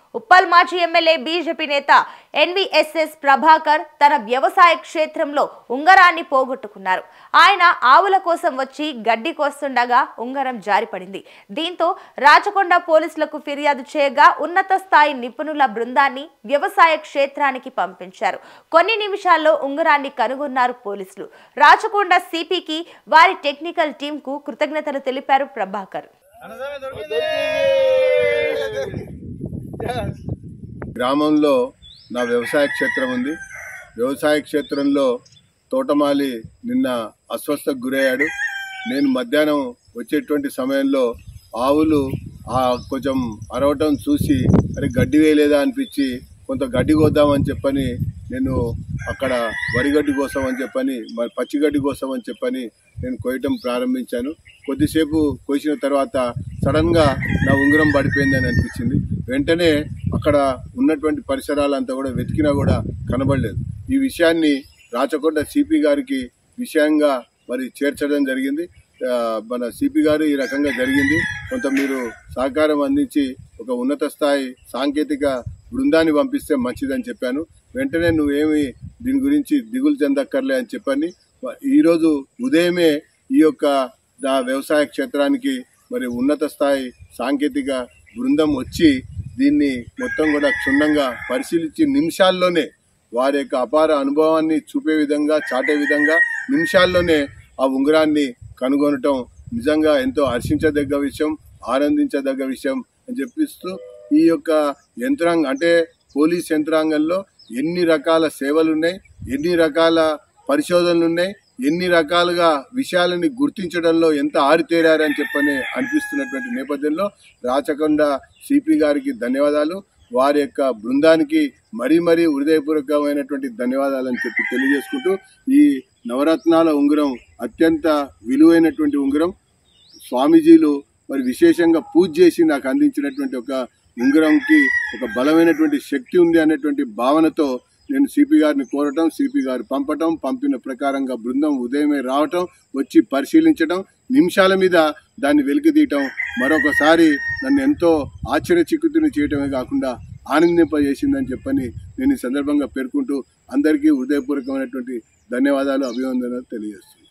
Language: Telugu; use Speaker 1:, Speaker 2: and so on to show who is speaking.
Speaker 1: ఉప్పల్ మాజీ ఎమ్మెల్యే బీజేపీ నేత ఎన్వీఎస్ఎస్ ప్రభాకర్ తన వ్యవసాయ క్షేత్రంలో ఉంగరాన్ని పోగొట్టుకున్నారు ఆయన ఆవుల కోసం వచ్చి గడ్డి కోస్తుండగా ఉంగరం జారిపడింది దీంతో రాచకొండ పోలీసులకు ఫిర్యాదు చేయగా ఉన్నత స్థాయి నిపుణుల బృందాన్ని వ్యవసాయ క్షేత్రానికి పంపించారు కొన్ని నిమిషాల్లో ఉంగరాన్ని కనుగొన్నారు పోలీసులు రాచకొండ సిపికి వారి టెక్నికల్ టీంకు కృతజ్ఞతలు తెలిపారు ప్రభాకర్
Speaker 2: గ్రామంలో నా వ్యవసాయ క్షేత్రం ఉంది వ్యవసాయ క్షేత్రంలో తోటమాలి నిన్న అస్వస్థకు గురయ్యాడు నేను మధ్యాహ్నం వచ్చేటువంటి సమయంలో ఆవులు ఆ కొంచెం అరవటం చూసి అరే గడ్డి వేయలేదా అనిపించి కొంత గడ్డి కోద్దామని చెప్పని నేను అక్కడ వరిగడ్డి కోసం అని చెప్పని మరి పచ్చిగడ్డి కోసం అని చెప్పని నేను కోయటం ప్రారంభించాను కొద్దిసేపు కోసిన తర్వాత సడన్గా నా ఉంగరం పడిపోయిందని అనిపించింది వెంటనే అక్కడ ఉన్నటువంటి పరిసరాలంతా కూడా వెతికినా కూడా కనబడలేదు ఈ విషయాన్ని రాచకొండ సిపి గారికి విషయంగా మరి చేర్చడం జరిగింది ఆ, మన సిపి గారు ఈ రకంగా జరిగింది కొంత మీరు సహకారం అందించి ఒక ఉన్నత స్థాయి సాంకేతిక బృందాన్ని పంపిస్తే మంచిదని చెప్పాను వెంటనే నువ్వేమి దీని గురించి దిగులు చెందక్కర్లే అని చెప్పని ఈరోజు ఉదయమే ఈ యొక్క నా వ్యవసాయ క్షేత్రానికి మరి ఉన్నత స్థాయి సాంకేతిక బృందం వచ్చి దీన్ని మొత్తం కూడా క్షుణ్ణంగా పరిశీలించి నిమిషాల్లోనే వారి యొక్క అపార అనుభవాన్ని చూపే విధంగా చాటే విధంగా నిమిషాల్లోనే ఆ ఉంగరాన్ని కనుగొనటం నిజంగా ఎంతో హర్షించదగ్గ విషయం ఆనందించదగ్గ విషయం అని చెప్పిస్తూ ఈ యొక్క యంత్రాంగం అంటే పోలీస్ యంత్రాంగంలో ఎన్ని రకాల సేవలు ఉన్నాయి ఎన్ని రకాల పరిశోధనలు ఉన్నాయి ఎన్ని రకాలుగా విషయాలని గుర్తించడంలో ఎంత ఆరితేరారని చెప్పని అనిపిస్తున్నటువంటి నేపథ్యంలో రాచకొండ సిపి గారికి ధన్యవాదాలు వారి యొక్క బృందానికి మరీ మరీ హృదయపూర్వకమైనటువంటి ధన్యవాదాలని చెప్పి తెలియజేసుకుంటూ ఈ నవరత్నాల ఉంగరం అత్యంత విలువైనటువంటి ఉంగరం స్వామీజీలు మరి విశేషంగా పూజ చేసి నాకు అందించినటువంటి ఒక ఉంగరంకి ఒక బలమైనటువంటి శక్తి ఉంది అనేటువంటి భావనతో నేను సిపి గారిని కోరటం సిపి గారు పంపటం పంపిన ప్రకారంగా బృందం ఉదయమే రావటం వచ్చి పరిశీలించటం నిమిషాల మీద దాన్ని వెలికితీయటం మరొకసారి నన్ను ఎంతో ఆశ్చర్యచిక్కుతుని చేయటమే కాకుండా ఆనందింపజేసిందని చెప్పని నేను ఈ సందర్భంగా పేర్కొంటూ అందరికీ హృదయపూర్వకమైనటువంటి ధన్యవాదాలు అభివందనలు తెలియజేస్తున్నాను